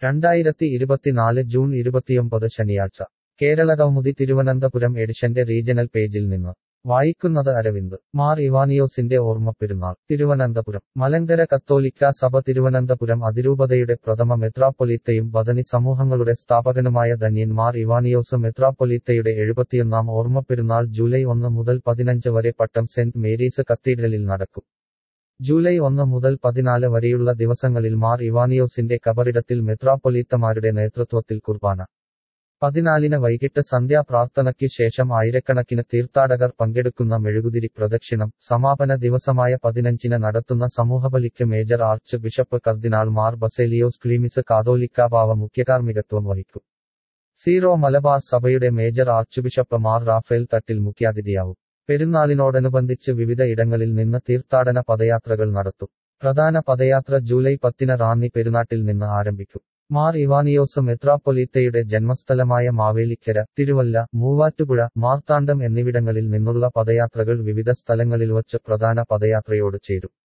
രണ്ടായിരത്തി ഇരുപത്തിനാല് ജൂൺ ഇരുപത്തിയൊമ്പത് ശനിയാഴ്ച കേരളകൗമുദി തിരുവനന്തപുരം എഡിഷന്റെ റീജണൽ പേജിൽ നിന്ന് വായിക്കുന്നത് അരവിന്ദ് മാർ ഇവാനിയോസിന്റെ ഓർമ്മപ്പെരുന്നാൾ തിരുവനന്തപുരം മലങ്കര കത്തോലിക്ക സഭ തിരുവനന്തപുരം അതിരൂപതയുടെ പ്രഥമ മെത്രാപ്പൊലീത്തയും ബദനി സമൂഹങ്ങളുടെ സ്ഥാപകനുമായ ധന്യൻ മാർ ഇവാനിയോസ് മെത്രാപ്പൊലീത്തയുടെ എഴുപത്തിയൊന്നാം ഓർമ്മപ്പെരുന്നാൾ ജൂലൈ ഒന്ന് മുതൽ പതിനഞ്ച് വരെ പട്ടം സെന്റ് മേരീസ് കത്തീഡ്രലിൽ നടക്കും ജൂലൈ ഒന്ന് മുതൽ പതിനാല് വരെയുള്ള ദിവസങ്ങളിൽ മാർ ഇവാനിയോസിന്റെ കബറിടത്തിൽ മെത്രാപ്പൊലീത്തമാരുടെ നേതൃത്വത്തിൽ കുർബാന പതിനാലിന് വൈകിട്ട് സന്ധ്യാപ്രാർത്ഥനയ്ക്കു ശേഷം ആയിരക്കണക്കിന് തീർത്ഥാടകർ പങ്കെടുക്കുന്ന മെഴുകുതിരി പ്രദക്ഷിണം സമാപന ദിവസമായ പതിനഞ്ചിന് നടത്തുന്ന സമൂഹബലിക്ക് മേജർ ആർച്ച് ബിഷപ്പ് കർദിനാൾ മാർ ബസേലിയോസ് ക്ലീമിസ് കാതോലിക്കാബാവ മുഖ്യകാർമ്മികത്വം വഹിക്കും സീറോ മലബാർ സഭയുടെ major arch bishop Mar Raphael Thattil മുഖ്യാതിഥിയാവും പെരുന്നാളിനോടനുബന്ധിച്ച് വിവിധ ഇടങ്ങളിൽ നിന്ന് തീർത്ഥാടന പദയാത്രകൾ നടത്തും പ്രധാന പദയാത്ര ജൂലൈ പത്തിന് റാന്നി പെരുന്നാട്ടിൽ നിന്ന് ആരംഭിക്കും മാർ ഇവാനിയോസ് മെത്രാപ്പൊലീത്തയുടെ ജന്മസ്ഥലമായ മാവേലിക്കര തിരുവല്ല മൂവാറ്റുപുഴ മാർത്താണ്ഡം എന്നിവിടങ്ങളിൽ നിന്നുള്ള പദയാത്രകൾ വിവിധ സ്ഥലങ്ങളിൽ വച്ച് പ്രധാന പദയാത്രയോട് ചേരും